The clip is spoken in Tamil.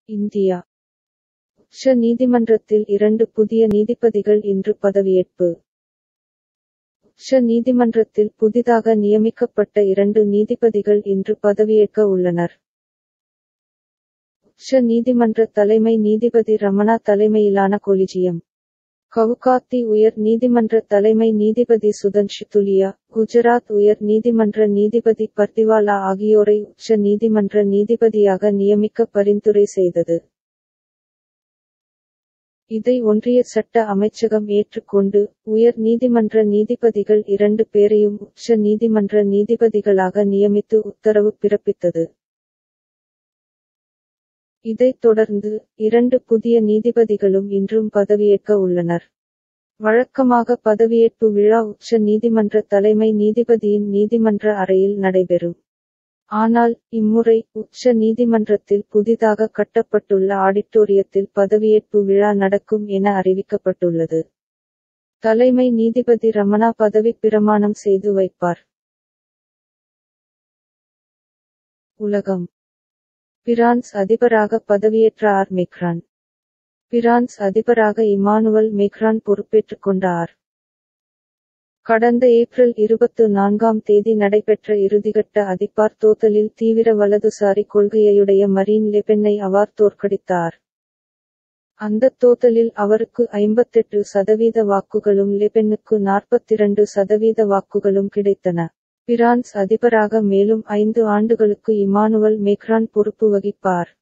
இந்தியா உச்ச நீதிமன்றத்தில் இரண்டு புதிய நீதிபதிகள் இன்று பதவியேற்பு உச்ச நீதிமன்றத்தில் புதிதாக நியமிக்கப்பட்ட இரண்டு நீதிபதிகள் இன்று பதவியேற்க உள்ளனர் உச்ச நீதிமன்ற தலைமை நீதிபதி ரமணா தலைமையிலான கொலிஜியம் கவுகாத்தி உயர் நீதிமன்ற தலைமை நீதிபதி சுதன்ஷு துலியா குஜராத் உயர் நீதிமன்ற நீதிபதி பர்திவாலா ஆகியோரை உச்ச நீதிமன்ற நீதிபதியாக நியமிக்க பரிந்துரை செய்தது இதை ஒன்றிய சட்ட அமைச்சகம் ஏற்றுக்கொண்டு உயர் நீதிமன்ற நீதிபதிகள் இரண்டு பேரையும் உச்ச நீதிமன்ற நீதிபதிகளாக நியமித்து உத்தரவு பிறப்பித்தது இதைத் தொடர்ந்து இரண்டு புதிய நீதிபதிகளும் இன்றும் பதவியேற்க உள்ளனர் வழக்கமாக பதவியேற்பு விழா உச்ச நீதிமன்ற தலைமை நீதிபதியின் நீதிமன்ற அறையில் நடைபெறும் ஆனால் இம்முறை உச்ச நீதிமன்றத்தில் புதிதாக கட்டப்பட்டுள்ள ஆடிட்டோரியத்தில் பதவியேற்பு விழா நடக்கும் என அறிவிக்கப்பட்டுள்ளது தலைமை நீதிபதி ரமணா பதவி பிரமாணம் செய்து வைப்பார் உலகம் பிரான்ஸ் அதிபராக பதவியேற்ற ஆர் மெக்ரான் பிரான்ஸ் அதிபராக இமானுவல் மெக்ரான் பொறுப்பேற்றுக் கொண்டார் கடந்த ஏப்ரல் இருபத்து நான்காம் தேதி நடைபெற்ற இறுதிக்கட்ட அதிபார் தோத்தலில் தீவிர வலதுசாரி கொள்கையுடைய மரீன் லெபென்னை அவர் தோற்கடித்தார் அந்த தோத்தலில் அவருக்கு ஐம்பத்தெட்டு சதவீத வாக்குகளும் லெபென்னுக்கு நாற்பத்திரண்டு சதவீத வாக்குகளும் கிடைத்தன பிரான்ஸ் அதிபராக மேலும் ஐந்து ஆண்டுகளுக்கு இமானுவல் மேக்ரான் பொறுப்பு வகிப்பார்